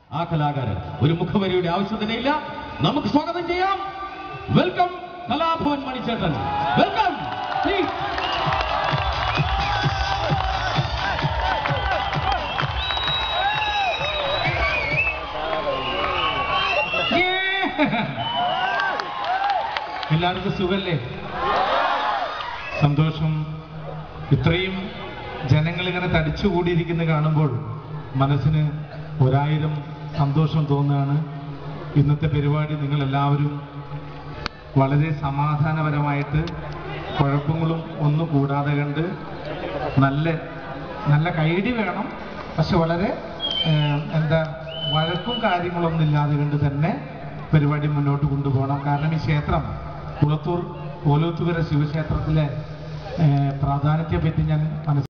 ആ കലാകാരൻ ഒരു മുഖവരിയുടെ ആവശ്യം തന്നെ ഇല്ല നമുക്ക് സ്വാഗതം ചെയ്യാം വെൽക്കം കലാഭവൻ മണിച്ചേട്ടൻ വെൽക്കം പ്ലീസ് എല്ലാവർക്കും സുഖല്ലേ സന്തോഷം ഇത്രയും ജനങ്ങൾ ഇങ്ങനെ തടിച്ചുകൂടിയിരിക്കുന്ന കാണുമ്പോൾ മനസ്സിന് ഒരായിരം സന്തോഷം തോന്നുകയാണ് ഇന്നത്തെ പരിപാടി നിങ്ങൾ എല്ലാവരും വളരെ സമാധാനപരമായിട്ട് കുഴപ്പങ്ങളും ഒന്നും കൂടാതെ കണ്ട് നല്ല നല്ല കൈഡി വേണം പക്ഷെ വളരെ ഏഹ്, എന്താ വഴക്കും കാര്യങ്ങളൊന്നും ഇല്ലാതെ കണ്ട് തന്നെ പരിപാടി മുന്നോട്ട് കൊണ്ടുപോകണം കാരണം ഈ ക്ഷേത്രം കുളത്തൂർ കോലൂത്തുകര ശിവക്ഷേത്രത്തിലെ ഏഹ്, പ്രാധാന്യത്തെ പറ്റി ഞാൻ മനസ്സിലാക്കി